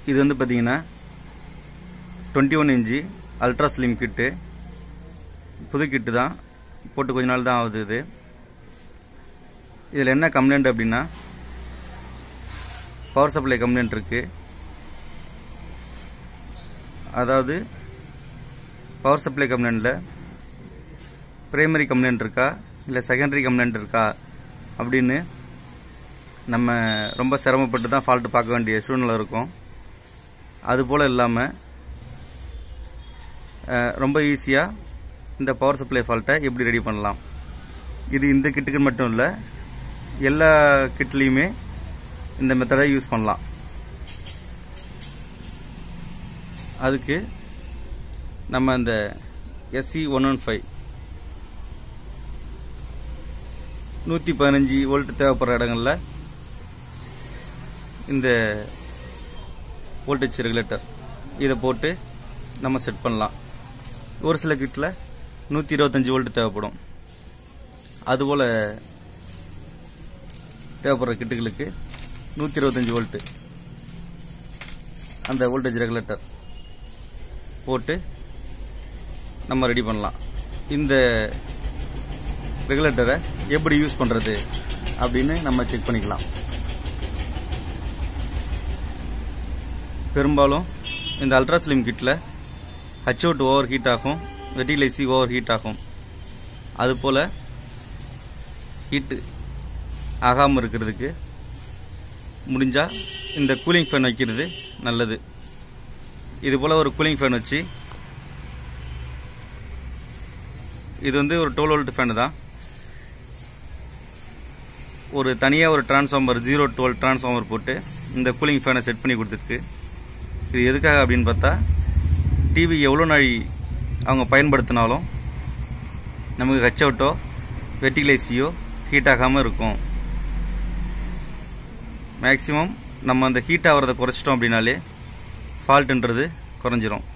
இது வந்து பார்த்தீங்கன்னா twenty one inch ultra slim kit புது கிட்டு தான் போட்டு கொஞ்ச நாள் தான் ஆகுது இது இதில் என்ன கம்ப்ளைண்ட் அப்படின்னா பவர் சப்ளை கம்ப்ளைண்ட் இருக்கு அதாவது பவர் சப்ளை கம்ப்ளைண்ட்ல பிரைமரி கம்ப்ளைண்ட் இருக்கா இல்லை செகண்டரி கம்ப்ளைண்ட் இருக்கா அப்படின்னு நம்ம ரொம்ப சிரமப்பட்டு தான் ஃபால்ட் பார்க்க வேண்டிய சூழ்நிலை இருக்கும் அது போல் இல்லாமல் ரொம்ப ஈஸியாக இந்த பவர் சப்ளை ஃபால்ட்டை எப்படி ரெடி பண்ணலாம் இது இந்த கிட்டுக்கு மட்டும் இல்லை எல்லா கிட்லேயுமே இந்த மெத்தடை யூஸ் பண்ணலாம் அதுக்கு நம்ம அந்த எஸ்சி ஒன் ஒன் ஃபைவ் நூற்றி பதினஞ்சு வோல்ட் தேவைப்படுற இடங்கள்ல இந்த வோல்டேஜ் ரெகுலேட்டர் இதை போட்டு நம்ம செட் பண்ணலாம் ஒரு சில கிட்டில் நூற்றி இருபத்தஞ்சி வோல்ட் தேவைப்படும் அதுபோல் தேவைப்படுற கிட்டுகளுக்கு நூற்றி இருபத்தஞ்சி வோல்ட்டு அந்த வோல்டேஜ் ரெகுலேட்டர் போட்டு நம்ம ரெடி பண்ணலாம் இந்த ரெகுலேட்டரை எப்படி யூஸ் பண்ணுறது அப்படின்னு நம்ம செக் பண்ணிக்கலாம் பெரும்பாலும் இந்த அல்ட்ரா ஸ்லிம் கிட்டில் ஹச் அவுட் ஓவர் ஹீட் ஆகும் வெட்டிலைசி ஓவர் ஹீட் ஆகும் அதுபோல் ஹீட்டு ஆகாமல் இருக்கிறதுக்கு முடிஞ்சால் இந்த கூலிங் ஃபேன் வைக்கிறது நல்லது இது போல் ஒரு கூலிங் ஃபேன் வச்சு இது வந்து ஒரு டுவெல் வோல்ட் ஃபேன் தான் ஒரு தனியாக ஒரு டிரான்ஸ்ஃபார்மர் ஜீரோ டுவெல் டிரான்ஸ்ஃபார்மர் போட்டு இந்த கூலிங் ஃபேனை செட் பண்ணி கொடுத்துருக்கு இது எதுக்காக அப்படின்னு பார்த்தா டிவி எவ்வளோ நாள் அவங்க பயன்படுத்தினாலும் நமக்கு ஹச் அவுட்டோ வெட்டிலைசியோ ஹீட் ஆகாமல் இருக்கும் மேக்சிமம் நம்ம அந்த ஹீட் ஆகிறத குறைச்சிட்டோம் அப்படின்னாலே ஃபால்ட்டுன்றது குறைஞ்சிரும்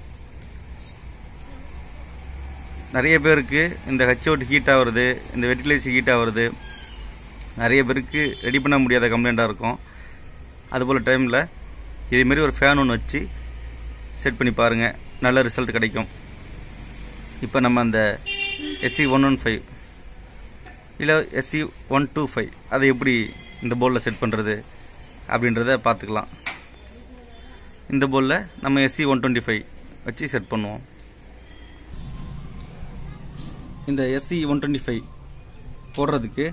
நிறைய பேருக்கு இந்த ஹச் அவுட் ஹீட் ஆகுறது இந்த வெட்டிலைசி ஹீட் ஆகுறது நிறைய பேருக்கு ரெடி பண்ண முடியாத கம்ப்ளைண்ட்டாக இருக்கும் அதுபோல் டைமில் இதேமாரி ஒரு ஃபேன் ஒன்று வச்சு செட் பண்ணி பாருங்கள் நல்ல ரிசல்ட் கிடைக்கும் இப்போ நம்ம அந்த எஸ்சி ஒன் ஒன் ஃபைவ் இல்லை எஸ்சி ஒன் டூ ஃபைவ் அதை எப்படி இந்த போர்டில் செட் பண்ணுறது அப்படின்றத பார்த்துக்கலாம் இந்த போர்டில் நம்ம எஸ்சி ஒன் டுவெண்ட்டி ஃபைவ் வச்சு செட் பண்ணுவோம் இந்த எஸ்சி ஒன் டுவெண்ட்டி ஃபைவ் போடுறதுக்கு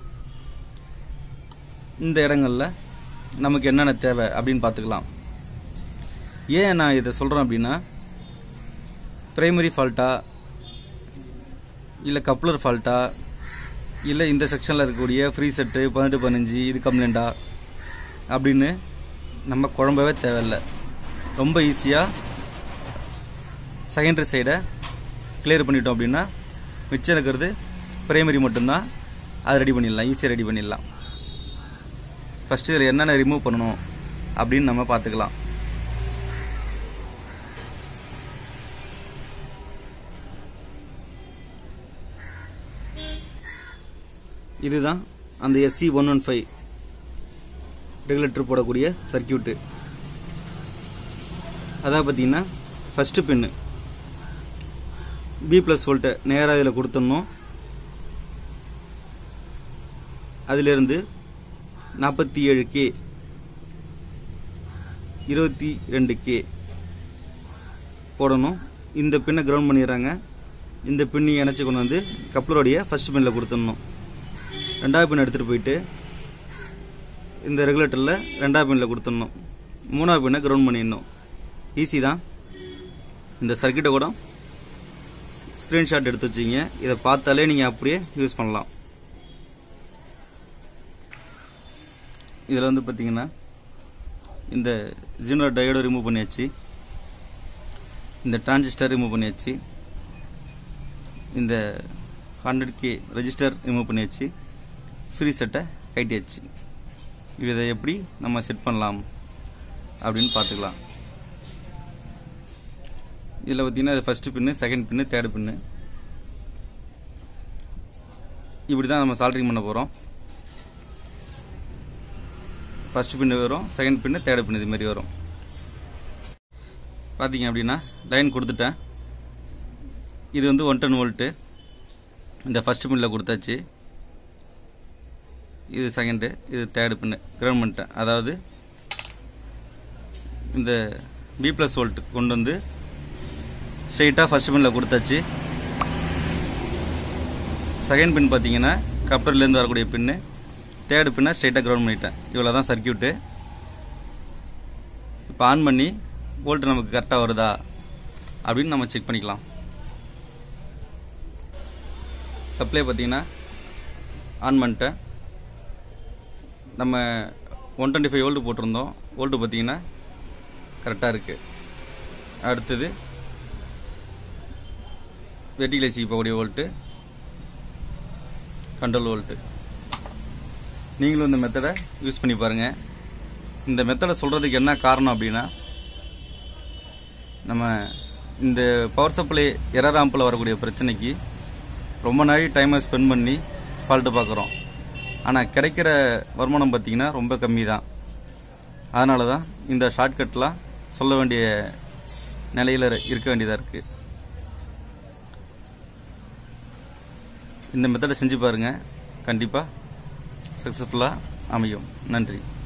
இந்த இடங்கள்ல நமக்கு என்னென்ன தேவை அப்படின்னு பார்த்துக்கலாம் ஏன் நான் இதை சொல்கிறேன் அப்படின்னா பிரைமரி ஃபால்ட்டா இல்லை கப்ளர் ஃபால்ட்டா இல்லை இந்த செக்ஷனில் இருக்கக்கூடிய ஃப்ரீ செட்டு பதினெட்டு பதினஞ்சு இது கம்ப்ளைண்டா அப்படின்னு நம்ம குழம்பவே தேவையில்லை ரொம்ப ஈஸியாக செகண்டரி சைடை கிளியர் பண்ணிட்டோம் அப்படின்னா மிச்சம் இருக்கிறது பிரைமரி மட்டும்தான் அதை ரெடி பண்ணிடலாம் ஈஸியாக ரெடி பண்ணிடலாம் ஃபஸ்ட்டு இதில் என்னென்ன ரிமூவ் பண்ணணும் அப்படின்னு நம்ம பார்த்துக்கலாம் இதுதான் அந்த SC one one five regulator போடக்கூடிய சர்க்கியூட்டு அதான் பார்த்தீங்கன்னா ஃபஸ்ட்டு பின்னு பி ப்ளஸ் வோல்ட்டை நேராக இதில் கொடுத்துடணும் அதிலிருந்து நாற்பத்தி ஏழு கே இருபத்தி ரெண்டு கே போடணும் இந்த பின்னை கிரவுண்ட் பண்ணிடுறாங்க இந்த பின்னி இணைச்சி கொண்டு வந்து கப்ளருடைய ஃபர்ஸ்ட் பின்னில் கொடுத்துடணும் ரெண்டாவது பின் எடுத்துகிட்டு போயிட்டு இந்த ரெகுலேட்டரில் ரெண்டாவது பின்னில் கொடுத்துடணும் மூணாவது பின்னை கிரவுண்ட் பண்ணிடணும் ஈஸி தான் இந்த சர்க்கியூட்டை கூட ஸ்க்ரீன்ஷாட் எடுத்து வச்சிங்க இதை பார்த்தாலே நீங்கள் அப்படியே யூஸ் பண்ணலாம் இதில் வந்து பார்த்தீங்கன்னா இந்த ஜீனோ டயோடை ரிமூவ் பண்ணியாச்சு இந்த டிரான்சிஸ்டர் ரிமூவ் பண்ணியாச்சு இந்த ஹண்ட்ரட் கே ரெஜிஸ்டர் ரிமூவ் பண்ணியாச்சு ஃப்ரீ செட்டை கட்டியாச்சு இதை எப்படி நம்ம செட் பண்ணலாம் அப்படின்னு பார்த்துக்கலாம் இதில் பார்த்தீங்கன்னா இது first pin second pin third pin இப்படி தான் நம்ம சால்ட்ரிங் பண்ண போகிறோம் ஃபர்ஸ்ட் பின்னு வரும் செகண்ட் பின்னு தேர்ட் பின்னு இது மாதிரி வரும் பார்த்தீங்க அப்படின்னா லைன் கொடுத்துட்டேன் இது வந்து ஒன் டென் வோல்ட்டு இந்த ஃபர்ஸ்ட் பின்னில் கொடுத்தாச்சு இது செகண்டு இது தேர்டு பின்னு கிரவுண்ட் பண்ணிட்டேன் அதாவது இந்த பி ப்ளஸ் வோல்ட் கொண்டு வந்து ஸ்ட்ரெயிட்டாக ஃபர்ஸ்ட் பின்னில் கொடுத்தாச்சு செகண்ட் பின் பார்த்தீங்கன்னா கப்டர்லேருந்து வரக்கூடிய பின்னு தேர்டு பின்னை ஸ்ட்ரெயிட்டாக கிரவுண்ட் பண்ணிட்டேன் இவ்வளோ தான் சர்க்கியூட்டு இப்போ ஆன் பண்ணி வோல்ட் நமக்கு கரெக்டாக வருதா அப்படின்னு நம்ம செக் பண்ணிக்கலாம் சப்ளை பார்த்தீங்கன்னா ஆன் பண்ணிட்டேன் நம்ம ஒன் டுவெண்ட்டி ஃபைவ் வோல்ட் போட்டிருந்தோம் வோல்ட்டு பார்த்தீங்கன்னா கரெக்டாக இருக்குது அடுத்தது வெட்டிலேசிக்கு போகக்கூடிய வோல்ட்டு கண்ட்ரோல் வோல்ட்டு நீங்களும் இந்த மெத்தடை யூஸ் பண்ணி பாருங்கள் இந்த மெத்தடை சொல்கிறதுக்கு என்ன காரணம் அப்படின்னா நம்ம இந்த பவர் சப்ளை எரர் ஆம்பில் வரக்கூடிய பிரச்சனைக்கு ரொம்ப நாள் டைமை ஸ்பெண்ட் பண்ணி ஃபால்ட்டு பார்க்குறோம் ஆனால் கிடைக்கிற வருமானம் பார்த்தீங்கன்னா ரொம்ப கம்மி தான் அதனால தான் இந்த ஷார்ட்கட்லாம் சொல்ல வேண்டிய நிலையில் இருக்க வேண்டியதாக இருக்குது இந்த மெத்தடை செஞ்சு பாருங்கள் கண்டிப்பாக சக்ஸஸ்ஃபுல்லாக அமையும் நன்றி